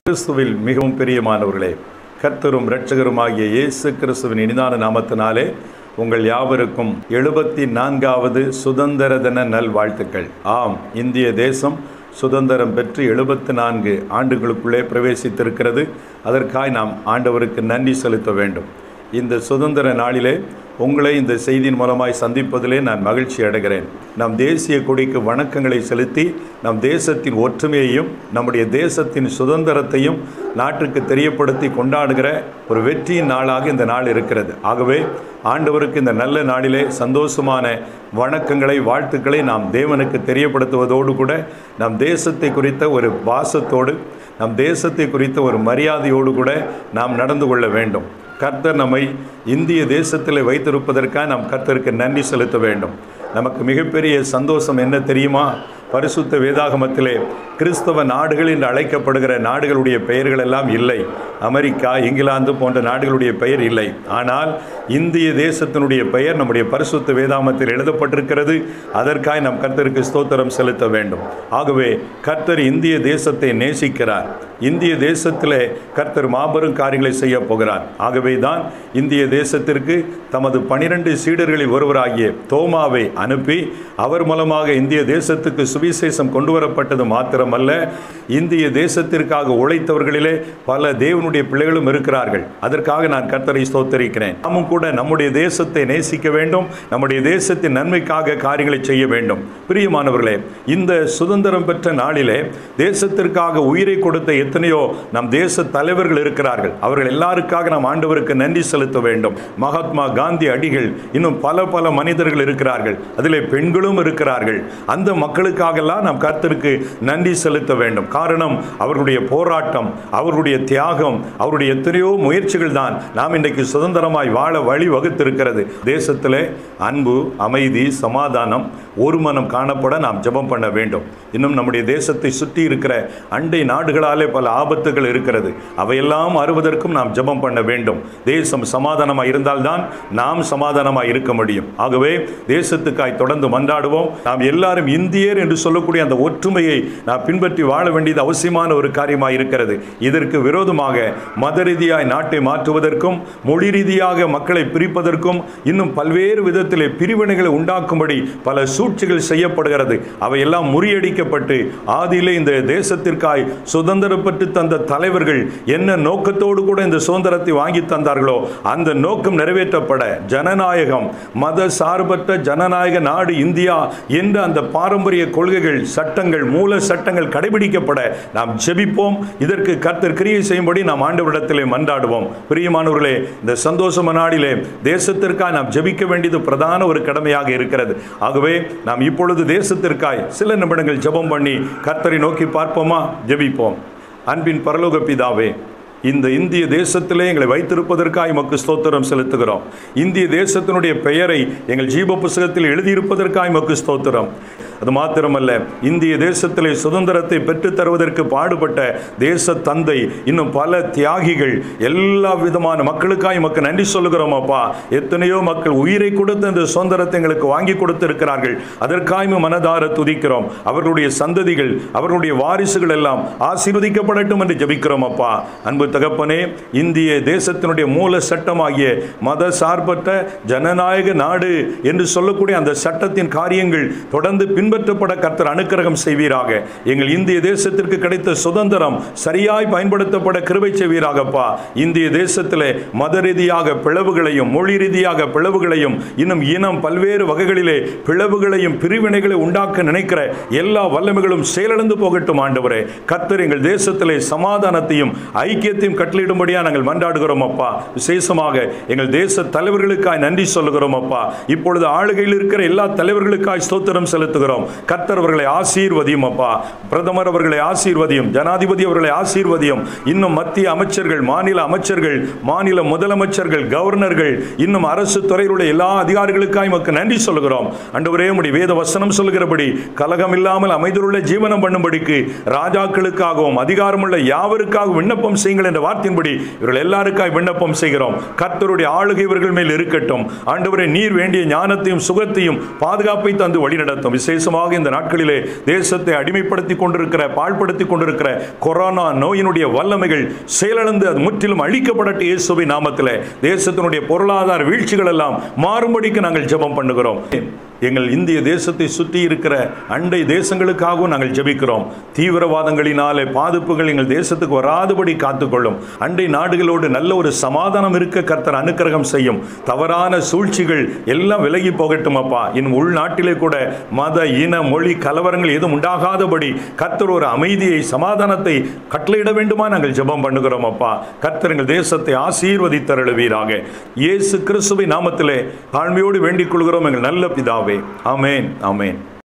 கிறிஸ்துவில் மிகவும் பிரியமானவர்களே கர்த்தரும் இரட்சகருமாகிய இயேசு கிறிஸ்துவின் இனிதான நாமத்தினாலே உங்கள் யாவருக்கும் எழுபத்தி நான்காவது சுதந்திர தின நல்வாழ்த்துக்கள் ஆம் இந்திய தேசம் சுதந்திரம் பெற்று எழுபத்தி நான்கு ஆண்டுகளுக்குள்ளே பிரவேசித்திருக்கிறது அதற்காய் நாம் ஆண்டவருக்கு நன்றி செலுத்த வேண்டும் இந்த சுதந்திர நாளிலே உங்களை இந்த செய்தியின் மூலமாய் சந்திப்பதிலே நான் மகிழ்ச்சி அடைகிறேன் நம் தேசிய கொடிக்கு வணக்கங்களை செலுத்தி நம் தேசத்தின் ஒற்றுமையையும் நம்முடைய தேசத்தின் சுதந்திரத்தையும் நாட்டுக்கு தெரியப்படுத்தி கொண்டாடுகிற ஒரு வெற்றியின் நாளாக இந்த நாள் இருக்கிறது ஆகவே ஆண்டவருக்கு இந்த நல்ல நாளிலே சந்தோஷமான வணக்கங்களை வாழ்த்துக்களை நாம் தேவனுக்கு தெரியப்படுத்துவதோடு கூட நம் தேசத்தை குறித்த ஒரு பாசத்தோடு நம் தேசத்தை குறித்த ஒரு மரியாதையோடு கூட நாம் நடந்து கொள்ள வேண்டும் கர்த்தர் நம்மை இந்திய தேசத்தில் வைத்திருப்பதற்காக நாம் கர்த்தருக்கு நன்றி செலுத்த வேண்டும் நமக்கு மிகப்பெரிய சந்தோஷம் என்ன தெரியுமா பரிசுத்த வேதாகமத்திலே கிறிஸ்தவ நாடுகள் என்று அழைக்கப்படுகிற நாடுகளுடைய பெயர்கள் எல்லாம் இல்லை அமெரிக்கா இங்கிலாந்து போன்ற நாடுகளுடைய பெயர் இல்லை ஆனால் இந்திய தேசத்தினுடைய பெயர் நம்முடைய பரிசுத்த வேதாமத்தில் எழுதப்பட்டிருக்கிறது அதற்காக நாம் கர்த்தருக்கு ஸ்தோத்திரம் செலுத்த வேண்டும் ஆகவே கர்த்தர் இந்திய தேசத்தை நேசிக்கிறார் இந்திய தேசத்திலே கர்த்தர் மாபெரும் காரியங்களை செய்ய போகிறார் ஆகவே தான் இந்திய தேசத்திற்கு தமது பனிரெண்டு சீடர்களில் ஒருவராகிய தோமாவை அனுப்பி அவர் மூலமாக இந்திய தேசத்துக்கு சுவிசேஷம் கொண்டு வரப்பட்டது மாத்திரமல்ல இந்திய தேசத்திற்காக உழைத்தவர்களிலே பல தேவனுடைய பிள்ளைகளும் இருக்கிறார்கள் அதற்காக நான் கர்த்தரை ஸ்தோத்தரிக்கிறேன் நாமும் கூட நம்முடைய தேசத்தை நேசிக்க வேண்டும் நம்முடைய தேசத்தின் நன்மைக்காக காரியங்களை செய்ய வேண்டும் பிரியமானவர்களே இந்த சுதந்திரம் பெற்ற நாளிலே தேசத்திற்காக உயிரை கொடுத்த எத்தனையோ நம் தேச தலைவர்கள் இருக்கிறார்கள் அவர்கள் எல்லாருக்காக நாம் ஆண்டவருக்கு நன்றி செலுத்த வேண்டும் மகாத்மா காந்தி அடிகள் இன்னும் பல பல மனிதர்கள் இருக்கிறார்கள் அதிலே பெண்களும் இருக்கிறார்கள் அந்த மக்களுக்காகலாம் நாம் கர்த்தருக்கு நன்றி செலுத்த வேண்டும் காரணம் அவர்களுடைய போராட்டம் அவர்களுடைய தியாகம் அவருடைய எத்தனையோ முயற்சிகள் தான் நாம் இன்றைக்கு சுதந்திரமாய் வாழ வழி வகுத்திருக்கிறது தேசத்திலே அன்பு அமைதி சமாதானம் ஒரு மனம் காணப்பட நாம் ஜெபம் பண்ண வேண்டும் இன்னும் நம்முடைய தேசத்தை சுற்றி இருக்கிற அண்டை நாடுகளாலே பல ஆபத்துகள் இருக்கிறது அவையெல்லாம் அறுவதற்கும் நாம் ஜெபம் பண்ண வேண்டும் தேசம் சமாதானமாக இருந்தால்தான் நாம் சமாதானமாக இருக்க முடியும் ஆகவே தேசத்துக்காய் தொடர்ந்து மன்றாடுவோம் நாம் எல்லாரும் இந்தியர் என்று சொல்லக்கூடிய அந்த ஒற்றுமையை நாம் பின்பற்றி வாழ வேண்டியது அவசியமான ஒரு காரியமாக இருக்கிறது இதற்கு விரோதமாக மத ரீதியாய் நாட்டை மாற்றுவதற்கும் மொழி ரீதியாக மக்களை பிரிப்பதற்கும் இன்னும் பல்வேறு விதத்திலே பிரிவினைகளை உண்டாக்கும்படி பல சூழ்ச்சிகள் செய்யப்படுகிறது அவையெல்லாம் முறியடிக்கப்பட்டு ஆதியிலே இந்த தேசத்திற்காய் சுதந்திரம் பெற்று தந்த தலைவர்கள் என்ன நோக்கத்தோடு கூட இந்த சுதந்திரத்தை வாங்கி தந்தார்களோ அந்த நோக்கம் நிறைவேற்றப்பட ஜனநாயகம் மத சார்பற்ற ஜனநாயக நாடு இந்தியா என்ற அந்த பாரம்பரிய கொள்கைகள் சட்டங்கள் மூல சட்டங்கள் கடைபிடிக்கப்பட நாம் ஜெபிப்போம் இதற்கு கர்த்தர் கிரியை செய்யும்படி நாம் ஆண்டவரிடத்திலே மன்றாடுவோம் பிரியமானவர்களே இந்த சந்தோஷம நாடிலே தேசத்திற்காக நாம் ஜெபிக்க வேண்டியது பிரதான ஒரு கடமையாக இருக்கிறது ஆகவே நாம் இப்பொழுது தேசத்திற்காய் சில நிமிடங்கள் ஜெபம் பண்ணி கர்த்தரை நோக்கி பார்ப்போமா ஜெபிப்போம் அன்பின் பரலோக பிதாவே இந்த இந்திய தேசத்திலே எங்களை வைத்திருப்பதற்காக எமக்கு ஸ்தோத்திரம் செலுத்துகிறோம் இந்திய தேசத்தினுடைய பெயரை எங்கள் ஜீவ புஸ்தகத்தில் எழுதியிருப்பதற்காக எமக்கு ஸ்தோத்திரம் அது மாத்திரமல்ல இந்திய தேசத்திலே சுதந்திரத்தை பெற்றுத் தருவதற்கு பாடுபட்ட தேச தந்தை இன்னும் பல தியாகிகள் எல்லா விதமான மக்களுக்காக எமக்கு நன்றி சொல்லுகிறோம் அப்பா எத்தனையோ மக்கள் உயிரை கொடுத்து இந்த சுதந்திரத்தை எங்களுக்கு வாங்கி கொடுத்திருக்கிறார்கள் அதற்காக மனதார துதிக்கிறோம் அவர்களுடைய சந்ததிகள் அவர்களுடைய வாரிசுகள் எல்லாம் ஆசீர்வதிக்கப்படட்டும் என்று ஜெபிக்கிறோம் அப்பா அன்பு தகப்பனே இந்திய தேசத்தினுடைய மூல சட்டமாகிய மத சார்பற்ற ஜனநாயக நாடு என்று சொல்லக்கூடிய அந்த சட்டத்தின் காரியங்கள் தொடர்ந்து பின்பற்றப்பட கர்த்தர் அனுக்கிரகம் செய்வீராக எங்கள் இந்திய தேசத்திற்கு கிடைத்த சுதந்திரம் சரியாய் பயன்படுத்தப்பட கிருபை செய்வீராகப்பா இந்திய தேசத்திலே மத ரீதியாக பிளவுகளையும் மொழி ரீதியாக பிளவுகளையும் இன்னும் இனம் பல்வேறு வகைகளிலே பிளவுகளையும் பிரிவினைகளை உண்டாக்க நினைக்கிற எல்லா வல்லமைகளும் செயலிழந்து போகட்டும் ஆண்டவரே கர்த்தர் எங்கள் தேசத்திலே சமாதானத்தையும் ஐக்கியத்தையும் கட்டளையிடும்படியா நாங்கள் மன்றாடுகிறோம் அப்பா விசேஷமாக எங்கள் தேச தலைவர்களுக்காய் நன்றி சொல்லுகிறோம் அப்பா இப்பொழுது ஆளுகையில் இருக்கிற எல்லா தலைவர்களுக்காய் ஸ்தோத்திரம் செலுத்துகிறோம் கர்த்தர் அவர்களை ஆசீர்வதியும் அப்பா பிரதமர் அவர்களை ஆசீர்வதியும் ஜனாதிபதி அவர்களை ஆசீர்வதியும் இன்னும் மத்திய அமைச்சர்கள் மாநில அமைச்சர்கள் மாநில முதலமைச்சர்கள் கவர்னர்கள் இன்னும் அரசு துறையிலுள்ள எல்லா அதிகாரிகளுக்காய் மக்கு நன்றி சொல்லுகிறோம் அண்டவரே உடைய வேத வசனம் சொல்லுகிறபடி கலகம் இல்லாமல் அமைதியுள்ள ஜீவனம் பண்ணும்படிக்கு ராஜாக்களுக்காகவும் அதிகாரமுள்ள யாவருக்காகவும் விண்ணப்பம் செய்யுங்கள் என்ற வார்த்தையின்படி இவர்கள் எல்லாருக்காய் விண்ணப்பம் செய்கிறோம் கர்த்தருடைய ஆளுகை இவர்கள் மேல் இருக்கட்டும் ஆண்டவரே நீர் வேண்டிய ஞானத்தையும் சுகத்தையும் பாதுகாப்பை தந்து வழிநடத்தும் விசேஷமாக இந்த நாட்களிலே தேசத்தை அடிமைப்படுத்தி கொண்டிருக்கிற பாழ்படுத்தி கொண்டிருக்கிற கொரோனா நோயினுடைய வல்லமைகள் செயலிழந்து அது முற்றிலும் அழிக்கப்படட்டு இயேசுவின் நாமத்திலே தேசத்தினுடைய பொருளாதார வீழ்ச்சிகள் எல்லாம் மாறும்படிக்கு நாங்கள் ஜெபம் பண்ணுகிறோம் எங்கள் இந்திய தேசத்தை சுற்றி இருக்கிற அண்டை தேசங்களுக்காகவும் நாங்கள் ஜெபிக்கிறோம் தீவிரவாதங்களினாலே பாதிப்புகள் எங்கள் தேசத்துக்கு வராதபடி காத்துக்கொள்ளும் அண்டை நாடுகளோடு நல்ல ஒரு சமாதானம் இருக்க கர்த்தர் அனுக்கிரகம் செய்யும் தவறான சூழ்ச்சிகள் எல்லாம் விலகி போகட்டும் அப்பா இன்னும் உள்நாட்டிலே கூட மத இன மொழி கலவரங்கள் எதுவும் உண்டாகாதபடி கர்த்தர் ஒரு அமைதியை சமாதானத்தை கட்டளையிட வேண்டுமா நாங்கள் ஜெபம் பண்ணுகிறோம் அப்பா கர்த்தர் எங்கள் தேசத்தை ஆசீர்வதித்தருளுவீராக இயேசு கிறிஸ்துவின் நாமத்திலே தாழ்மையோடு வேண்டிக் கொள்கிறோம் எங்கள் நல்ல பிதாவே ஆமென் ஆமென்